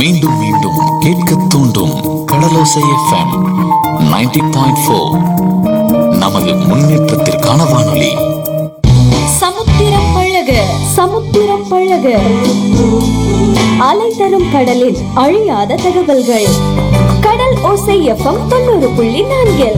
மீண்டும் மீண்டும் கேட்க தூண்டும் கடலோசை எஃப்எம் 90.4 பாயிண்ட் ஃபோர் நமது முன்னேற்றத்திற்கான வானொலி சமுத்திரம் பழக சமுத்திரம் பழக அலை தரும் கடலில் அழியாத தகவல்கள் கடல் ஓசை எஃப்எம் தொண்ணூறு புள்ளி நான்கில்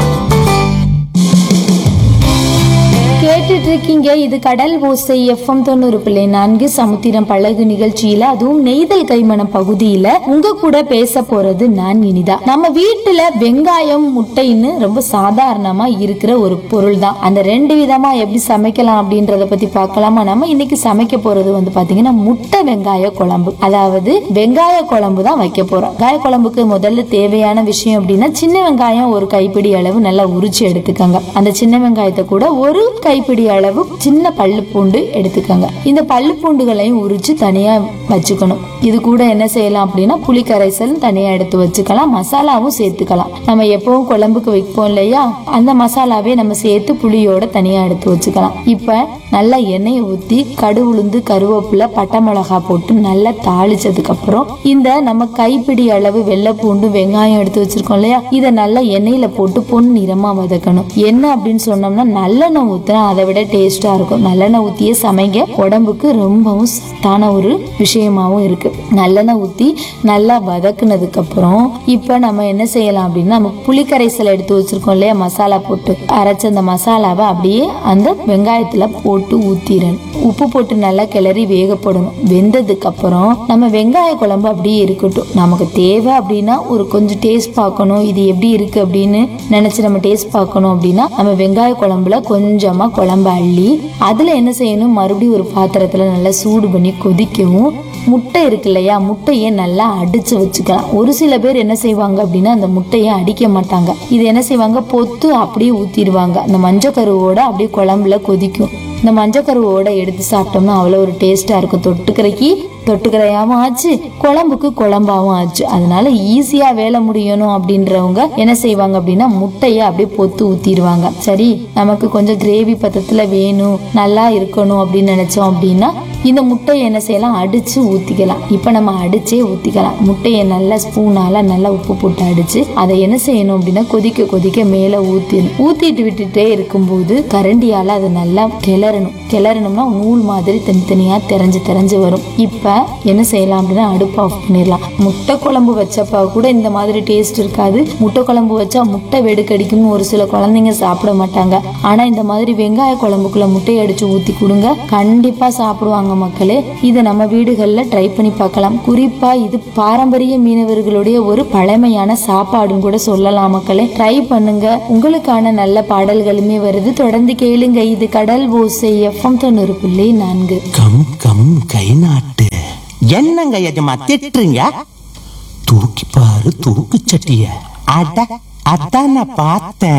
கேட்டுட்டு இருக்கீங்க இது கடல் ஓசை எஃப்எம் தொண்ணூறு புள்ளி நான்கு சமுத்திரம் பழகு நிகழ்ச்சியில அதுவும் நெய்தல் கைமணம் பகுதியில உங்க கூட பேச போறது நான் இனிதா நம்ம வீட்டுல வெங்காயம் முட்டைன்னு ரொம்ப சாதாரணமா இருக்கிற ஒரு பொருள் தான் அந்த ரெண்டு விதமா எப்படி சமைக்கலாம் அப்படின்றத பத்தி பார்க்கலாமா நம்ம இன்னைக்கு சமைக்க போறது வந்து பாத்தீங்கன்னா முட்டை வெங்காய குழம்பு அதாவது வெங்காய குழம்பு தான் வைக்க போறோம் வெங்காய குழம்புக்கு முதல்ல தேவையான விஷயம் அப்படின்னா சின்ன வெங்காயம் ஒரு கைப்பிடி அளவு நல்லா உரிச்சு எடுத்துக்கோங்க அந்த சின்ன வெங்காயத்தை கூட ஒரு கைப்பிடி அளவு சின்ன பல்லு பூண்டு எடுத்துக்கோங்க இந்த பல்லு பூண்டுகளையும் உரிச்சு தனியா வச்சுக்கணும் இது கூட என்ன செய்யலாம் அப்படின்னா புளி கரைசல் தனியா எடுத்து வச்சுக்கலாம் மசாலாவும் சேர்த்துக்கலாம் நம்ம எப்பவும் குழம்புக்கு வைப்போம் இல்லையா அந்த மசாலாவே நம்ம சேர்த்து புளியோட தனியா எடுத்து வச்சுக்கலாம் இப்ப நல்லா எண்ணெயை ஊத்தி கடு உளுந்து கருவேப்பிலை பட்டை மிளகா போட்டு நல்லா தாளிச்சதுக்கு அப்புறம் இந்த நம்ம கைப்பிடி அளவு வெள்ளை பூண்டு வெங்காயம் எடுத்து வச்சிருக்கோம் இல்லையா இதை நல்லா எண்ணெயில போட்டு பொன் நிறமா வதக்கணும் என்ன அப்படின்னு சொன்னோம்னா நல்லெண்ணெய் ஊத்தினா அதை விட டேஸ்டா இருக்கும் நல்லெண்ணெய் ஊத்தியே சமைங்க உடம்புக்கு ரொம்பவும் சத்தான ஒரு விஷயமாவும் இருக்கு நல்லெண்ணெய் ஊத்தி நல்லா வதக்குனதுக்கு அப்புறம் இப்ப நம்ம என்ன செய்யலாம் அப்படின்னா நம்ம புளிக்கரைசல் எடுத்து வச்சிருக்கோம் இல்லையா மசாலா போட்டு அரைச்ச அந்த மசாலாவை அப்படியே அந்த வெங்காயத்துல போட்டு ஊத்திடணும் உப்பு போட்டு நல்லா கிளறி வேகப்படணும் வெந்ததுக்கு அப்புறம் நம்ம வெங்காய குழம்பு அப்படியே இருக்கட்டும் நமக்கு தேவை அப்படின்னா ஒரு கொஞ்சம் டேஸ்ட் பார்க்கணும் இது எப்படி இருக்கு அப்படின்னு நினைச்சு நம்ம டேஸ்ட் பார்க்கணும் அப்படின்னா நம்ம வெங்காய குழம்புல கொஞ்சமா குழம்பு அள்ளி அதுல என்ன செய்யணும் மறுபடியும் ஒரு பாத்திரத்துல நல்லா சூடு பண்ணி கொதிக்கவும் முட்டை இருக்கு இல்லையா முட்டையை நல்லா அடிச்சு வச்சுக்கலாம் ஒரு சில பேர் என்ன செய்வாங்க அப்படின்னா அந்த முட்டையை அடிக்க மாட்டாங்க இது என்ன செய்வாங்க பொத்து அப்படியே ஊத்திடுவாங்க அந்த மஞ்சள் கருவோட அப்படியே குழம்புல கொதிக்கும் இந்த மஞ்சள் கருவோட எடுத்து சாப்பிட்டோம்னா அவ்வளோ ஒரு டேஸ்டா இருக்கும் தொட்டுக்கரைக்கு தொட்டுக்கரையாவும் ஆச்சு குழம்புக்கு குழம்பாவும் ஆச்சு அதனால ஈஸியா வேலை முடியணும் அப்படின்றவங்க என்ன செய்வாங்க அப்படின்னா முட்டையை அப்படியே பொத்து ஊத்திடுவாங்க சரி நமக்கு கொஞ்சம் கிரேவி பதத்துல வேணும் நல்லா இருக்கணும் அப்படின்னு நினைச்சோம் அப்படின்னா இந்த முட்டையை என்ன செய்யலாம் அடிச்சு ஊத்திக்கலாம் இப்ப நம்ம அடிச்சே ஊத்திக்கலாம் முட்டையை நல்லா ஸ்பூனால நல்லா உப்பு போட்டு அடிச்சு அதை என்ன செய்யணும் அப்படின்னா கொதிக்க கொதிக்க மேல ஊத்திடணும் ஊத்திட்டு விட்டுட்டே இருக்கும்போது கரண்டியால அதை நல்லா கிளறணும் கிளறணும்னா நூல் மாதிரி தனித்தனியா தெரிஞ்சு தெரிஞ்சு வரும் இப்ப என்ன செய்யலாம் அப்படின்னா அடுப்பு ஆஃப் பண்ணிடலாம் முட்டை குழம்பு வச்சப்பா கூட இந்த மாதிரி டேஸ்ட் இருக்காது முட்டை குழம்பு வச்சா முட்டை வெடுக்கடிக்கும்னு ஒரு சில குழந்தைங்க சாப்பிட மாட்டாங்க ஆனா இந்த மாதிரி வெங்காய குழம்புக்குள்ள முட்டையை அடிச்சு ஊத்தி கொடுங்க கண்டிப்பா சாப்பிடுவாங்க மக்களே இதை நம்ம வீடுகள்ல ட்ரை பண்ணி பார்க்கலாம் குறிப்பா இது பாரம்பரிய மீனவர்களுடைய ஒரு பழமையான சாப்பாடுன்னு கூட சொல்லலாம் மக்களே ட்ரை பண்ணுங்க உங்களுக்கான நல்ல பாடல்களுமே வருது தொடர்ந்து கேளுங்க இது கடல் ஓசை எஃப்எம் தொண்ணூறு புள்ளி நான்கு கம் கம் கை நாட்டு என்னங்க எஜமா திட்டுறீங்க தூக்கி பாரு தூக்கு சட்டிய அட அதான் நான் பார்த்தேன்